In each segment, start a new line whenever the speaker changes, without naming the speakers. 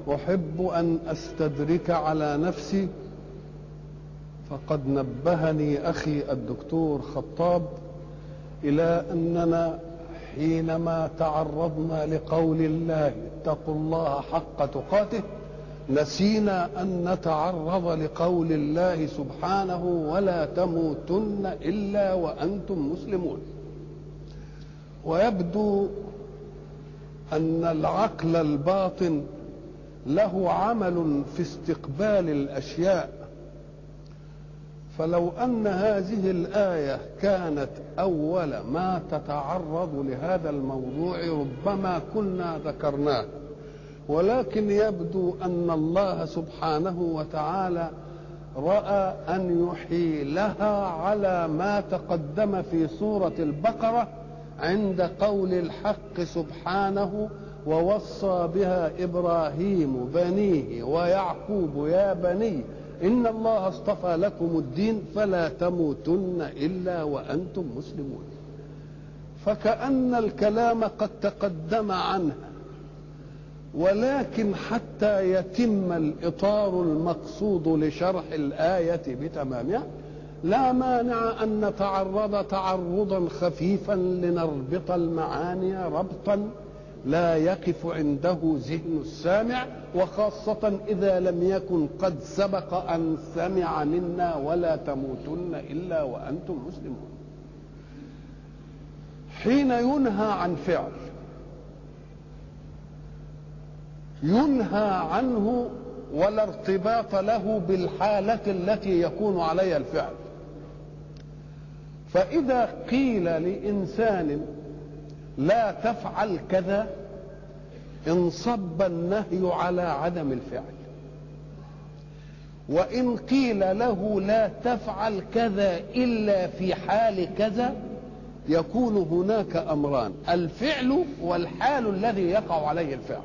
احب ان استدرك على نفسي فقد نبهني اخي الدكتور خطاب الى اننا حينما تعرضنا لقول الله اتقوا الله حق تقاته نسينا ان نتعرض لقول الله سبحانه ولا تموتن الا وانتم مسلمون ويبدو ان العقل الباطن له عمل في استقبال الاشياء فلو ان هذه الايه كانت اول ما تتعرض لهذا الموضوع ربما كنا ذكرناه ولكن يبدو ان الله سبحانه وتعالى راى ان يحيلها على ما تقدم في سوره البقره عند قول الحق سبحانه ووصى بها ابراهيم بنيه ويعقوب يا بني ان الله اصطفى لكم الدين فلا تموتن الا وانتم مسلمون فكان الكلام قد تقدم عنها ولكن حتى يتم الاطار المقصود لشرح الايه بتمامها لا مانع ان نتعرض تعرضا خفيفا لنربط المعاني ربطا لا يقف عنده ذهن السامع وخاصة إذا لم يكن قد سبق أن سمع منا ولا تموتن إلا وأنتم مسلمون حين ينهى عن فعل ينهى عنه ولا ارتباط له بالحالة التي يكون عليها الفعل فإذا قيل لإنسان لا تفعل كذا انصب النهي على عدم الفعل وإن قيل له لا تفعل كذا إلا في حال كذا يكون هناك أمران الفعل والحال الذي يقع عليه الفعل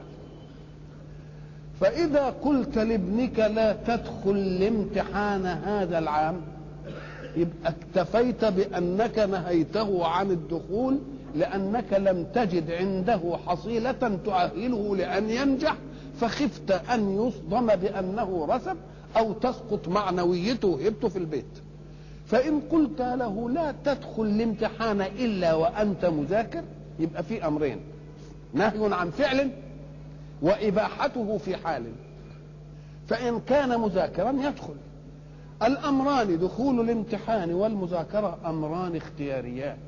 فإذا قلت لابنك لا تدخل الامتحان هذا العام يبقى اكتفيت بأنك نهيته عن الدخول لأنك لم تجد عنده حصيلة تؤهله لأن ينجح فخفت أن يصدم بأنه رسب أو تسقط معنويته وهبته في البيت فإن قلت له لا تدخل الامتحان إلا وأنت مذاكر يبقى في أمرين نهي عن فعل وإباحته في حال فإن كان مذاكرا يدخل الأمران دخول الامتحان والمذاكرة أمران اختياريان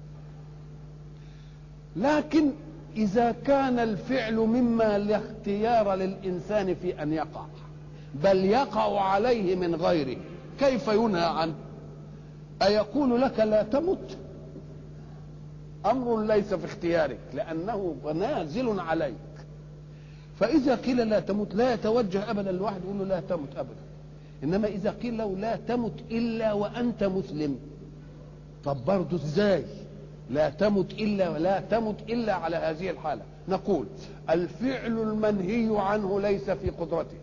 لكن إذا كان الفعل مما لا اختيار للإنسان في أن يقع بل يقع عليه من غيره كيف ينهى عنه أيقول لك لا تمت أمر ليس في اختيارك لأنه نازل عليك فإذا قيل لا تمت لا يتوجه أبدا الواحد يقول له لا تمت أبدا إنما إذا قيل له لا تمت إلا وأنت مسلم طب برضه إزاي لا تمت إلا لا تمت إلا على هذه الحالة نقول الفعل المنهي عنه ليس في قدرته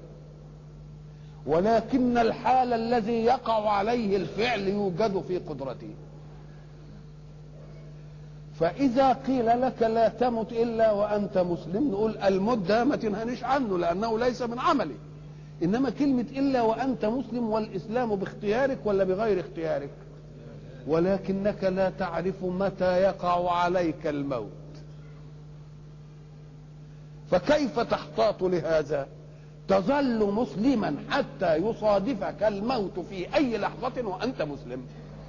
ولكن الحال الذي يقع عليه الفعل يوجد في قدرته فإذا قيل لك لا تمت إلا وأنت مسلم نقول الموت ده ما تنهنيش عنه لأنه ليس من عملي إنما كلمة إلا وأنت مسلم والإسلام باختيارك ولا بغير اختيارك ولكنك لا تعرف متى يقع عليك الموت فكيف تحتاط لهذا تظل مسلما حتى يصادفك الموت في أي لحظة وأنت مسلم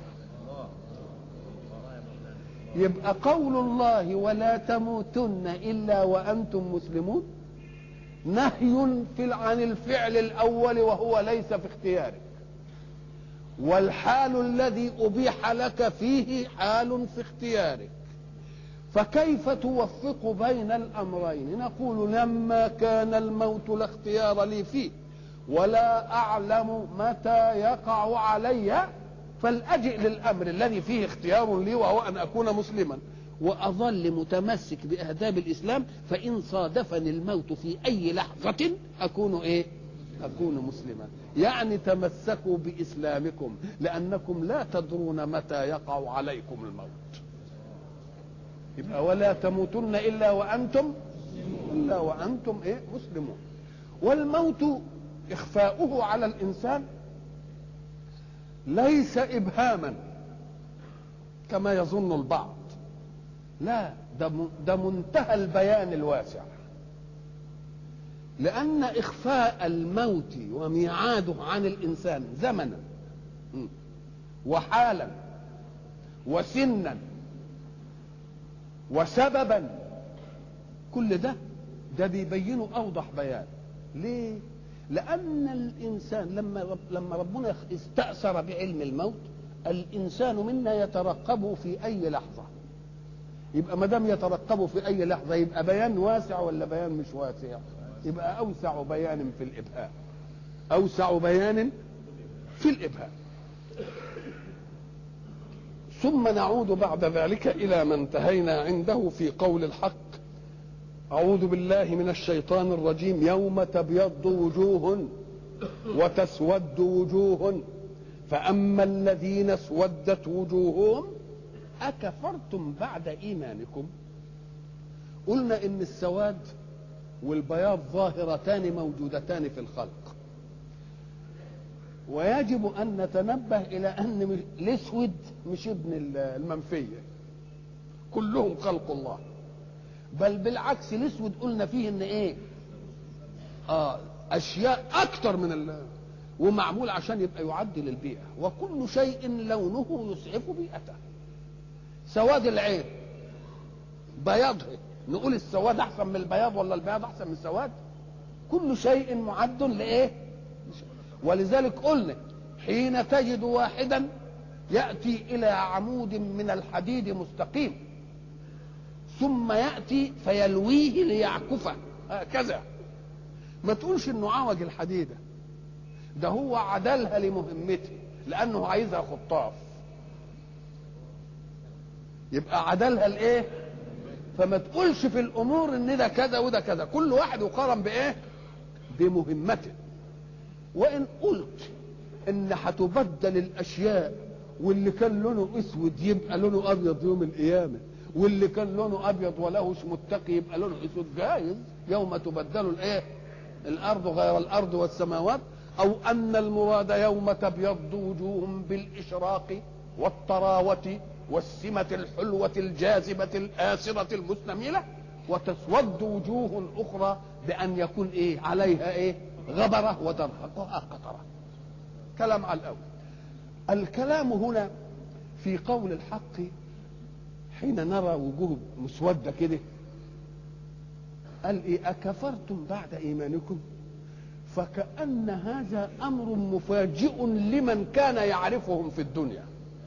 يبقى قول الله ولا تموتن الا وانتم مسلمون نهي في عن الفعل الاول وهو ليس في اختيارك والحال الذي ابيح لك فيه حال في اختيارك فكيف توفق بين الامرين نقول لما كان الموت لا اختيار لي فيه ولا اعلم متى يقع علي فلأجئ للأمر الذي فيه اختيار لي وهو أن أكون مسلما وأظل متمسك بأهداب الإسلام فإن صادفني الموت في أي لحظة أكون إيه؟ أكون مسلما يعني تمسكوا بإسلامكم لأنكم لا تدرون متى يقع عليكم الموت يبقى ولا تموتن إلا وأنتم إلا وأنتم إيه؟ مسلمون والموت إخفاؤه على الإنسان ليس إبهاما كما يظن البعض لا ده ده منتهى البيان الواسع لأن إخفاء الموت وميعاده عن الإنسان زمنا وحالا وسنا وسببا كل ده ده بيبينه أوضح بيان ليه؟ لأن الإنسان لما لما ربنا استأثر بعلم الموت الإنسان منا يترقبه في أي لحظة يبقى ما دام يترقبه في أي لحظة يبقى بيان واسع ولا بيان مش واسع؟ يبقى أوسع بيان في الإبهام أوسع بيان في الإبهام ثم نعود بعد ذلك إلى ما انتهينا عنده في قول الحق أعوذ بالله من الشيطان الرجيم يوم تبيض وجوه وتسود وجوه فأما الذين اسودت وجوههم أكفرتم بعد إيمانكم قلنا إن السواد والبياض ظاهرتان موجودتان في الخلق ويجب أن نتنبه إلى أن الأسود مش ابن المنفية كلهم خلق الله بل بالعكس الأسود قلنا فيه إن إيه آه أشياء أكتر من ال ومعمول عشان يبقى يعدل البيئة وكل شيء لونه يسعف بيئته سواد العين بياضه نقول السواد احسن من البياض ولا البياض احسن من السواد كل شيء معد لايه ولذلك قلنا حين تجد واحدا ياتي الى عمود من الحديد مستقيم ثم ياتي فيلويه ليعكفه هكذا ما تقولش انه عوج الحديده ده هو عدلها لمهمته لانه عايزها خطاف يبقى عدلها لايه فما تقولش في الامور ان ده كذا وده كذا كل واحد يقارن بايه بمهمته وان قلت ان هتبدل الاشياء واللي كان لونه اسود يبقى لونه ابيض يوم القيامه واللي كان لونه ابيض ولهش متقي يبقى لونه اسود جايز يوم تبدل الايه الارض غير الارض والسماوات او ان المراد يوم تبيض وجوههم بالاشراق والطراوه والسمة الحلوة الجاذبة الآسرة المستميلة وتسود وجوه أخرى بأن يكون إيه عليها إيه غبرة وترهقها قطرة كلام على الأول الكلام هنا في قول الحق حين نرى وجوه مسودة كده قال إيه أكفرتم بعد إيمانكم فكأن هذا أمر مفاجئ لمن كان يعرفهم في الدنيا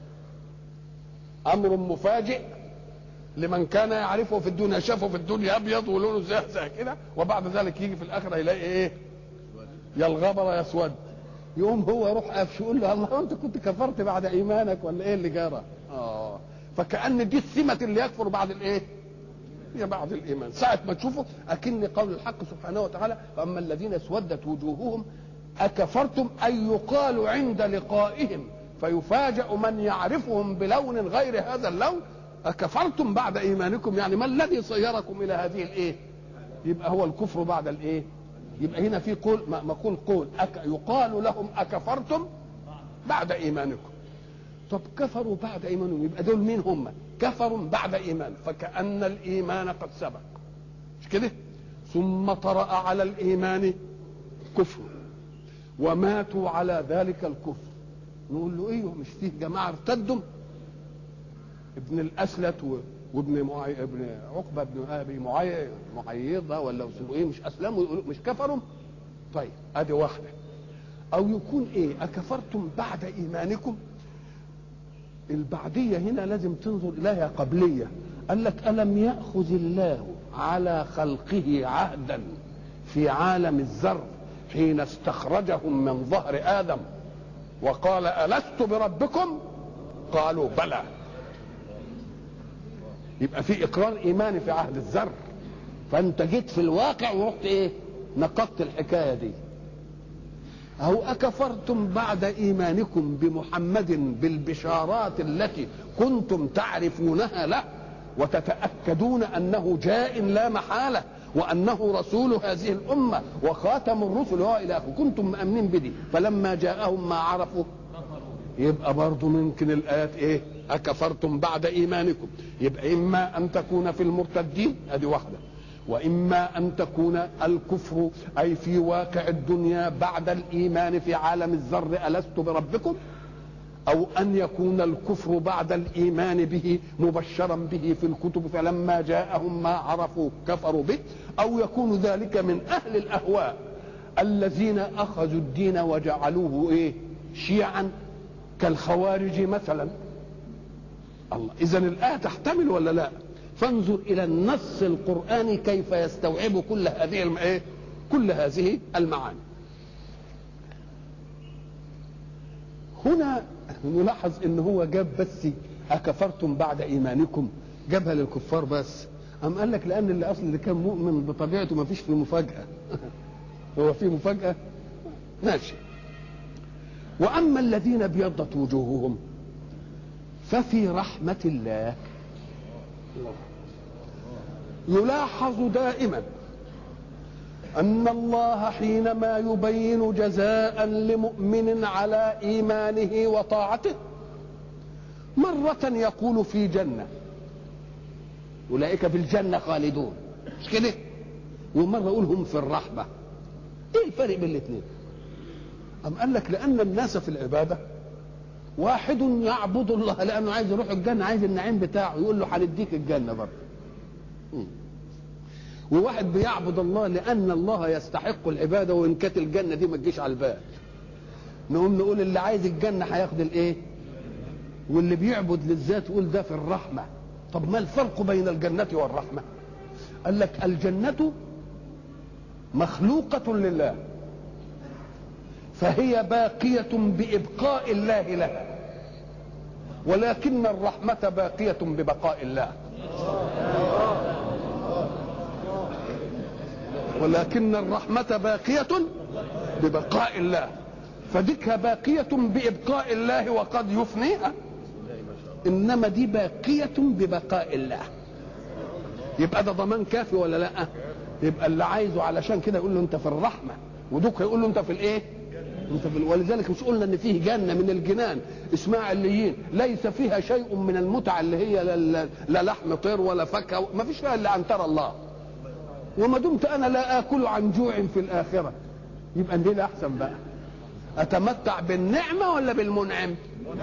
امر مفاجئ لمن كان يعرفه في الدنيا شافه في الدنيا ابيض ولونه زهزه كده وبعد ذلك يجي في الاخره يلاقي ايه يا الغبر يا اسود يقوم هو يروح قافش يقول له الله انت كنت كفرت بعد ايمانك ولا ايه اللي جرى اه فكان دي السمه اللي يكفر بعد الايه هي بعد الايمان ساعه ما تشوفه اكن قول الحق سبحانه وتعالى فاما الذين اسودت وجوههم اكفرتم اي يقال عند لقائهم فيفاجأ من يعرفهم بلون غير هذا اللون أكفرتم بعد إيمانكم يعني ما الذي صيركم إلى هذه الإيه يبقى هو الكفر بعد الإيه يبقى هنا في قول مقول قول أك يقال لهم أكفرتم بعد إيمانكم طب كفروا بعد إيمانهم يبقى دول مين هم كفروا بعد إيمان فكأن الإيمان قد سبق مش كده ثم طرأ على الإيمان كفر وماتوا على ذلك الكفر نقول له ايوه مش فيه جماعه ارتدوا ابن الاسلت وابن معي... ابن عقبه بن ابي معي... معيضه ولا اسمه ايه مش اسلموا مش كفروا طيب ادي واحده او يكون ايه اكفرتم بعد ايمانكم البعديه هنا لازم تنظر اليها قبليه قال لك الم ياخذ الله على خلقه عهدا في عالم الذر حين استخرجهم من ظهر ادم وقال ألست بربكم قالوا بلى يبقى في إقرار إيماني في عهد الذر فأنت جيت في الواقع ورحت إيه نقضت الحكاية دي أو أكفرتم بعد إيمانكم بمحمد بالبشارات التي كنتم تعرفونها له وتتأكدون أنه جاء لا محالة وانه رسول هذه الامه وخاتم الرسل هو الى اخره كنتم مامنين بدي فلما جاءهم ما عرفوا يبقى برضه ممكن الايات ايه اكفرتم بعد ايمانكم يبقى اما ان تكون في المرتدين ادي واحده واما ان تكون الكفر اي في واقع الدنيا بعد الايمان في عالم الذر الست بربكم او ان يكون الكفر بعد الايمان به مبشرا به في الكتب فلما جاءهم ما عرفوا كفروا به او يكون ذلك من اهل الاهواء الذين اخذوا الدين وجعلوه ايه شيعا كالخوارج مثلا الله اذا الايه تحتمل ولا لا فانظر الى النص القراني كيف يستوعب كل هذه الم... ايه كل هذه المعاني هنا نلاحظ ان هو جاب بس اكفرتم بعد ايمانكم جابها للكفار بس أم قال لك لان اللي اصل اللي كان مؤمن بطبيعته ما فيش فيه مفاجاه هو في مفاجاه ماشي واما الذين ابيضت وجوههم ففي رحمه الله يلاحظ دائما ان الله حينما يبين جزاء لمؤمن على ايمانه وطاعته مره يقول في جنه اولئك في الجنه خالدون مش كده ومره يقول هم في الرحمه ايه الفرق بين الاثنين أم قال لك لأن الناس في العبادة واحد يعبد الله لأنه عايز يروح الجنة عايز النعيم بتاعه يقول له هنديك الجنة برضه وواحد بيعبد الله لأن الله يستحق العبادة وإن كانت الجنة دي ما تجيش على البال نقوم نقول اللي عايز الجنة هياخد الإيه؟ واللي بيعبد للذات يقول ده في الرحمة طب ما الفرق بين الجنة والرحمة؟ قال لك الجنة مخلوقة لله فهي باقية بإبقاء الله لها ولكن الرحمة باقية ببقاء الله ولكن الرحمة باقية ببقاء الله فديكها باقية بإبقاء الله وقد يفنيها إنما دي باقية ببقاء الله يبقى ده ضمان كافي ولا لا يبقى اللي عايزه علشان كده يقول له انت في الرحمة ودوك يقول له انت في الايه انت في ولذلك مش قلنا ان فيه جنه من الجنان اسمها عليين ليس فيها شيء من المتعه اللي هي لا, لا لحم طير ولا فاكهه ما فيش فيها الا ان ترى الله وما دمت انا لا اكل عن جوع في الاخره يبقى دي احسن بقى اتمتع بالنعمه ولا بالمنعم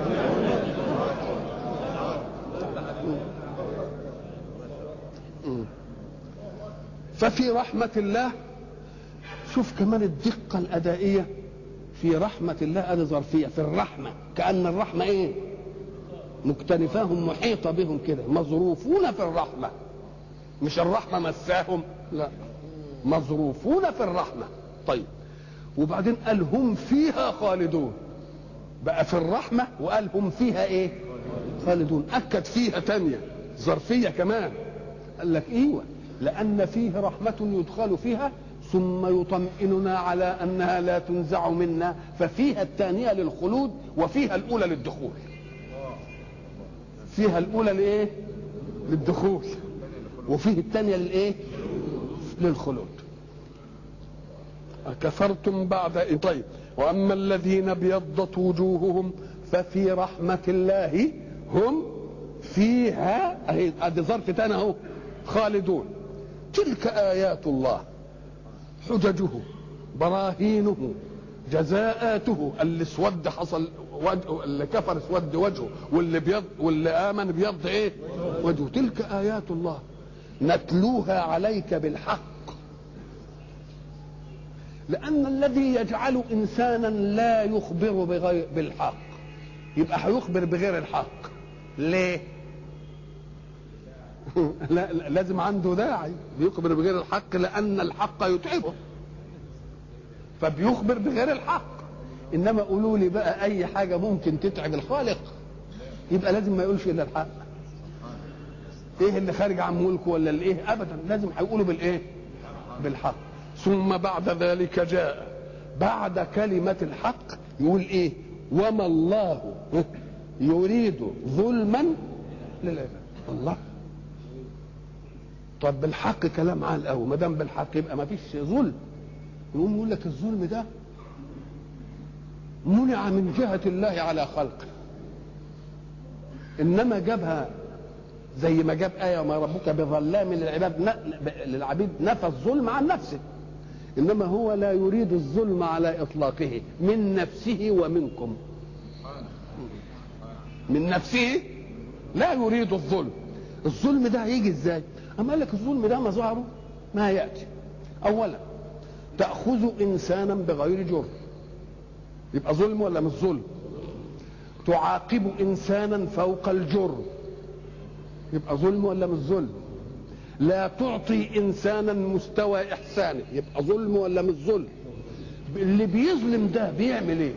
ففي رحمه الله شوف كمان الدقه الادائيه في رحمة الله هذه ظرفية في الرحمة كأن الرحمة إيه؟ مكتنفاهم محيطة بهم كده مظروفون في الرحمة مش الرحمة مساهم لا مظروفون في الرحمة طيب وبعدين قال هم فيها خالدون بقى في الرحمة وقال هم فيها ايه خالدون أكد فيها تانية ظرفية كمان قال لك ايوه لأن فيه رحمة يدخل فيها ثم يطمئننا على انها لا تنزع منا ففيها الثانيه للخلود وفيها الاولى للدخول فيها الاولى لايه للدخول وفيه الثانيه للايه للخلود أكفرتم بعد طيب وأما الذين ابيضت وجوههم ففي رحمة الله هم فيها أهي أدي ظرف تاني أهو خالدون تلك آيات الله حججه براهينه جزاءاته اللي اسود حصل وجهه اللي كفر اسود وجهه واللي بيض واللي امن بيض ايه وجهه تلك ايات الله نتلوها عليك بالحق لان الذي يجعل انسانا لا يخبر بغير بالحق يبقى هيخبر بغير الحق ليه لا لازم عنده داعي بيخبر بغير الحق لان الحق يتعبه فبيخبر بغير الحق انما قولوا لي بقى اي حاجه ممكن تتعب الخالق يبقى لازم ما يقولش الا الحق ايه اللي خارج عن ملكه ولا الايه ابدا لازم هيقولوا بالايه بالحق ثم بعد ذلك جاء بعد كلمه الحق يقول ايه وما الله يريد ظلما للعباد الله طب بالحق كلام عال قوي ما دام بالحق يبقى ما فيش ظلم يقوم يقول لك الظلم ده منع من جهة الله على خلقه إنما جابها زي ما جاب آية وما ربك بظلام للعباد للعبيد نفى الظلم عن نفسه إنما هو لا يريد الظلم على إطلاقه من نفسه ومنكم من نفسه لا يريد الظلم الظلم ده هيجي ازاي اما قال لك الظلم ده مظهره ما ياتي اولا تاخذ انسانا بغير جرم يبقى ظلم ولا مش ظلم تعاقب انسانا فوق الجرم يبقى ظلم ولا مش ظلم لا تعطي انسانا مستوى احسانه يبقى ظلم ولا مش ظلم اللي بيظلم ده بيعمل ايه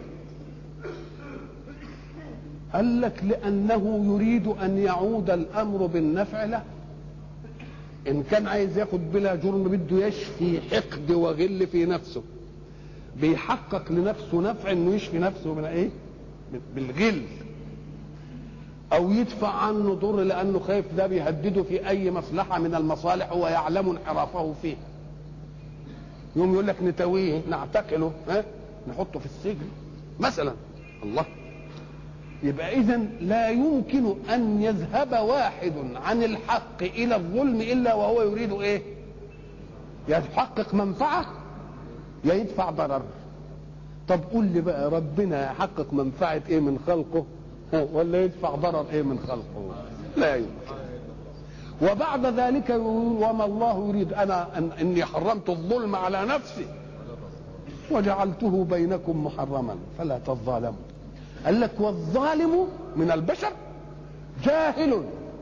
قال لك لانه يريد ان يعود الامر بالنفع له ان كان عايز ياخد بلا جرم بده يشفي حقد وغل في نفسه بيحقق لنفسه نفع انه يشفي نفسه من ايه بالغل او يدفع عنه ضر لانه خايف ده بيهدده في اي مصلحه من المصالح هو يعلم انحرافه فيه يوم يقول لك نتويه نعتقله ها نحطه في السجن مثلا الله يبقى اذا لا يمكن ان يذهب واحد عن الحق الى الظلم الا وهو يريد ايه يحقق منفعه يا يدفع ضرر طب قول لي بقى ربنا يحقق منفعه ايه من خلقه ولا يدفع ضرر ايه من خلقه لا يمكن وبعد ذلك يقول وما الله يريد انا أن اني حرمت الظلم على نفسي وجعلته بينكم محرما فلا تظالموا قال لك والظالم من البشر جاهل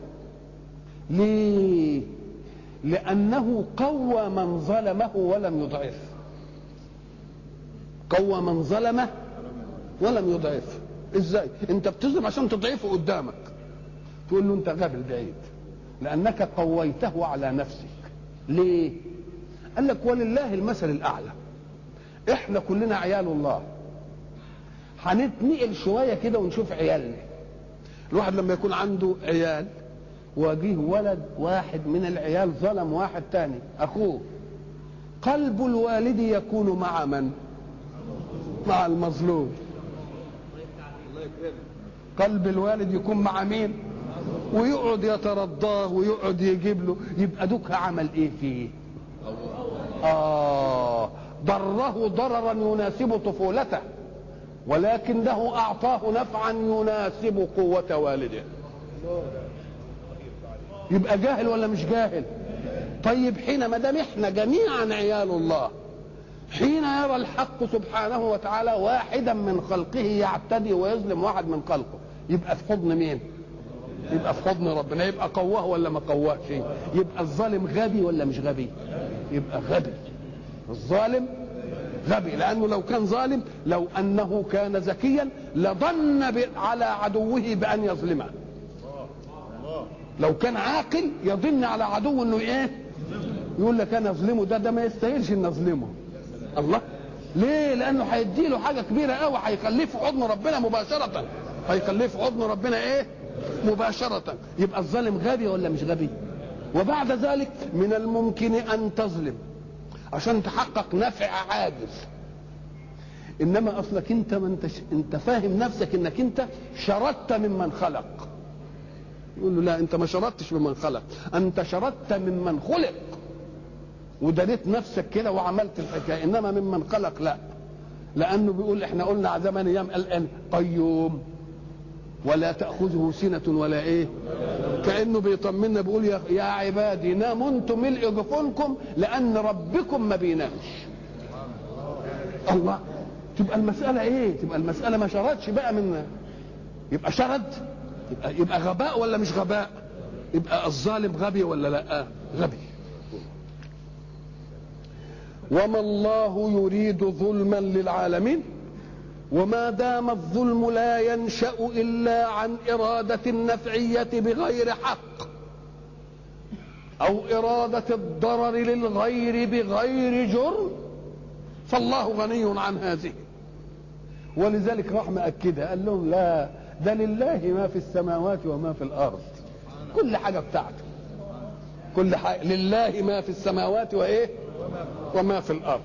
ليه لانه قوى من ظلمه ولم يضعف قوى من ظلمه ولم يضعف ازاي انت بتظلم عشان تضعفه قدامك تقول له انت غبي بعيد لانك قويته على نفسك ليه قال لك ولله المثل الاعلى احنا كلنا عيال الله هنتنقل شويه كده ونشوف عيالنا الواحد لما يكون عنده عيال وجيه ولد واحد من العيال ظلم واحد تاني اخوه قلب الوالد يكون مع من مع المظلوم قلب الوالد يكون مع مين ويقعد يترضاه ويقعد يجيب له يبقى دوك عمل ايه فيه اه ضره ضررا يناسب طفولته ولكنه اعطاه نفعا يناسب قوه والده يبقى جاهل ولا مش جاهل طيب حين ما دام احنا جميعا عيال الله حين يرى الحق سبحانه وتعالى واحدا من خلقه يعتدي ويظلم واحد من خلقه يبقى في حضن مين يبقى في حضن ربنا يبقى قواه ولا ما قواهش يبقى الظالم غبي ولا مش غبي يبقى غبي الظالم غبي لانه لو كان ظالم لو انه كان ذكيا لظن على عدوه بان يظلمه لو كان عاقل يظن على عدو انه ايه يقول لك انا اظلمه ده ده ما يستاهلش ان اظلمه الله ليه لانه هيدي له حاجه كبيره قوي هيخليه في حضن ربنا مباشره هيخليه في حضن ربنا ايه مباشره يبقى الظالم غبي ولا مش غبي وبعد ذلك من الممكن ان تظلم عشان تحقق نفع عاجل انما اصلك انت ما انت انت فاهم نفسك انك انت شردت ممن خلق يقول له لا انت ما شردتش ممن خلق انت شردت ممن خلق ودليت نفسك كده وعملت الحكايه انما ممن خلق لا لانه بيقول احنا قلنا على زمان ايام الان قيوم ولا تاخذه سنه ولا ايه كانه بيطمنا بيقول يا, يا عبادي ناموا انتم ملء جفونكم لان ربكم ما بينامش الله تبقى المساله ايه تبقى المساله ما شردش بقى من يبقى شرد يبقى يبقى غباء ولا مش غباء يبقى الظالم غبي ولا لا غبي وما الله يريد ظلما للعالمين وما دام الظلم لا ينشا الا عن اراده النفعيه بغير حق او اراده الضرر للغير بغير جرم فالله غني عن هذه ولذلك راح مأكدها قال لهم لا ده لله ما في السماوات وما في الارض كل حاجه بتاعته كل حاجه لله ما في السماوات وايه وما في الارض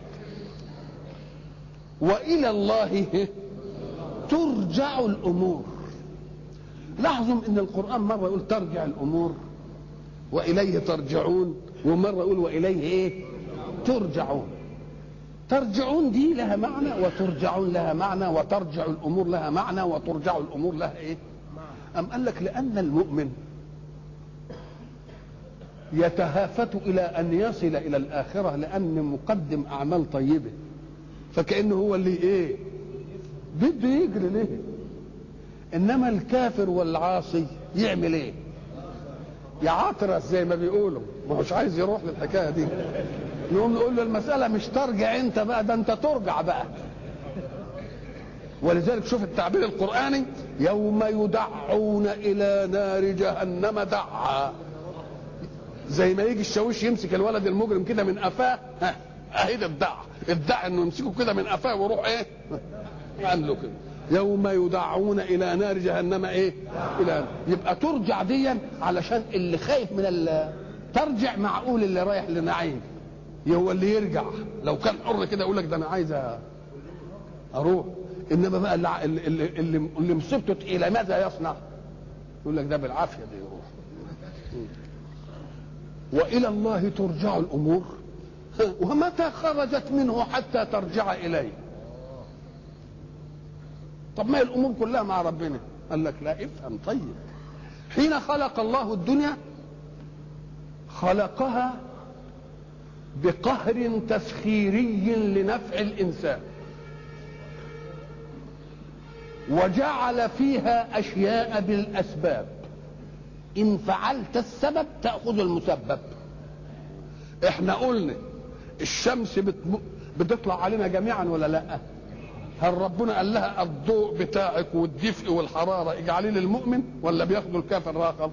والى الله ترجع الامور لاحظوا ان القران مره يقول ترجع الامور واليه ترجعون ومره يقول واليه ايه ترجعون ترجعون دي لها معنى وترجعون لها معنى وترجع الامور لها معنى وترجع الامور لها ايه ام قال لك لان المؤمن يتهافت الى ان يصل الى الاخره لان مقدم اعمال طيبه فكانه هو اللي ايه بده يجري ليه انما الكافر والعاصي يعمل ايه يعاطرس زي ما بيقولوا ما هوش عايز يروح للحكايه دي نقوم نقول له المساله مش ترجع انت بقى ده انت ترجع بقى ولذلك شوف التعبير القراني يوم يدعون الى نار جهنم دعا زي ما يجي الشاويش يمسك الولد المجرم كده من قفاه ها اهي ده الدع الدع انه يمسكه كده من قفاه ويروح ايه قال له كده يوم يدعون الى نار جهنم ايه الى يبقى ترجع ديا علشان اللي خايف من ال... ترجع معقول اللي رايح لنعيم هو اللي يرجع لو كان حر كده يقول لك ده انا عايز اروح انما بقى اللي اللي, اللي, اللي مصيبته تقيله ماذا يصنع؟ يقول لك ده بالعافيه ده يروح والى الله ترجع الامور ومتى خرجت منه حتى ترجع اليه طب ما هي الامور كلها مع ربنا قال لك لا افهم طيب حين خلق الله الدنيا خلقها بقهر تسخيري لنفع الانسان وجعل فيها اشياء بالاسباب ان فعلت السبب تاخذ المسبب احنا قلنا الشمس بتم... بتطلع علينا جميعا ولا لا هل ربنا قال لها الضوء بتاعك والدفء والحراره اجعليه للمؤمن ولا بياخدوا الكافر راقب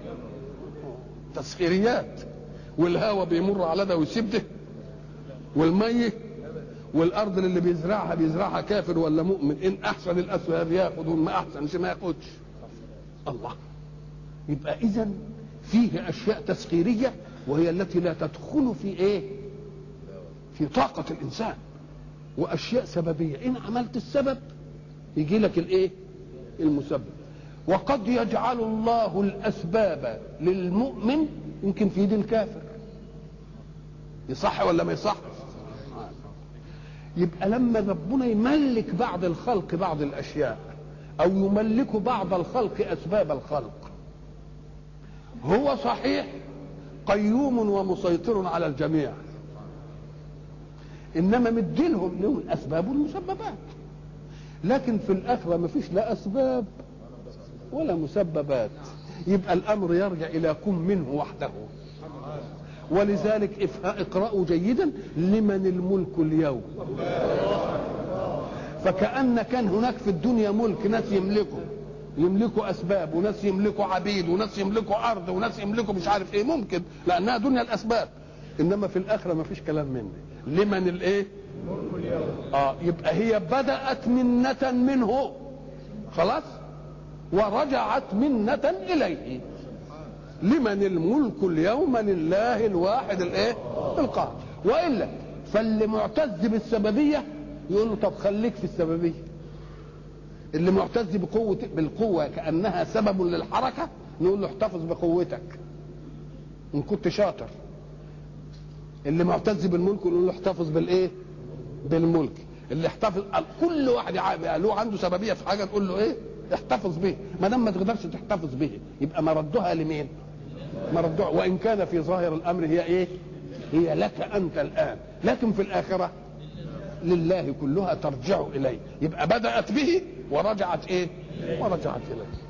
تسخيريات والهواء بيمر على ده ويسيب ده والميه والارض اللي بيزرعها بيزرعها كافر ولا مؤمن ان احسن الاسباب ياخذ وما احسن ما ياخذش الله يبقى اذا فيه اشياء تسخيريه وهي التي لا تدخل في ايه في طاقه الانسان واشياء سببيه ان عملت السبب يجي لك الايه المسبب وقد يجعل الله الاسباب للمؤمن يمكن في دين الكافر يصح ولا ما يصح يبقى لما ربنا يملك بعض الخلق بعض الاشياء او يملك بعض الخلق اسباب الخلق هو صحيح قيوم ومسيطر على الجميع انما مديلهم له الاسباب والمسببات لكن في الاخره ما فيش لا اسباب ولا مسببات يبقى الامر يرجع الى كن منه وحده ولذلك اقرأوا جيدا لمن الملك اليوم فكأن كان هناك في الدنيا ملك ناس يملكوا يملكوا اسباب وناس يملكوا عبيد وناس يملكوا ارض وناس يملكوا مش عارف ايه ممكن لانها دنيا الاسباب انما في الاخره ما فيش كلام مني لمن الايه اه يبقى هي بدات منه منه خلاص ورجعت منه اليه لمن الملك اليوم لله الواحد الايه القاهر والا فاللي معتز بالسببيه يقول له طب خليك في السببيه اللي معتز بقوة بالقوة كأنها سبب للحركة نقول له احتفظ بقوتك إن كنت شاطر اللي معتز بالملك نقول له احتفظ بالإيه؟ بالملك اللي احتفظ كل واحد له عنده سببية في حاجة تقول له إيه؟ احتفظ به ما دام ما تقدرش تحتفظ به يبقى مردها لمين؟ مردها وإن كان في ظاهر الأمر هي إيه؟ هي لك أنت الآن لكن في الآخرة لله كلها ترجع إليه يبقى بدأت به ورجعت ايه ورجعت اليه